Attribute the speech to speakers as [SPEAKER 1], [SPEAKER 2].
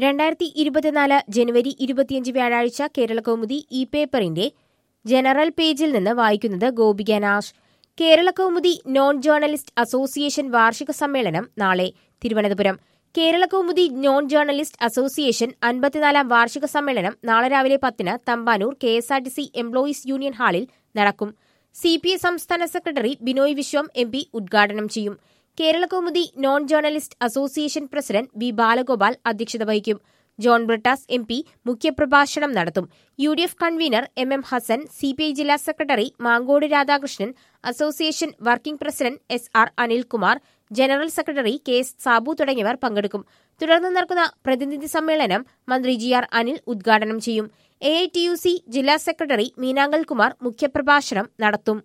[SPEAKER 1] രണ്ടായിരത്തി ഇരുപത്തിനാല് ജനുവരി ഇരുപത്തിയഞ്ച് വ്യാഴാഴ്ച കേരള കൗമുദി ഇ പേപ്പറിന്റെ ജനറൽ പേജിൽ നിന്ന് വായിക്കുന്നത് Gopika Nash Kerala Kaumudi non journalist association വാർഷിക സമ്മേളനം നാളെ Thiruvananthapuram Kerala Kaumudi non journalist association അൻപത്തിനാലാം വാർഷിക സമ്മേളനം നാളെ രാവിലെ പത്തിന് Thampanoor K S R T C employees union ഹാളിൽ നടക്കും സി പി ഐ സംസ്ഥാന secretary Binoy Viswam M P ഉദ്ഘാടനം ചെയ്യും Kerala Kaumudi non journalist association president V Balagopal അധ്യക്ഷത വഹിക്കും ജോൺ ബ്രിട്ടാസ് എം പി മുഖ്യപ്രഭാഷണം നടത്തും U D F convener M M Hassan C P I ജില്ലാ സെക്രട്ടറി Mangode Radhakrishnan association working president S R Anilkumar general secretary K S Sabu തുടങ്ങിയവർ പങ്കെടുക്കും തുടർന്ന് നടക്കുന്ന പ്രതിനിധി സമ്മേളനം മന്ത്രി ജി ആർ അനിൽ ഉദ്ഘാടനം ചെയ്യും A I T U C ജില്ലാ സെക്രട്ടറി മീനാങ്കൽ കുമാർ മുഖ്യപ്രഭാഷണം നടത്തും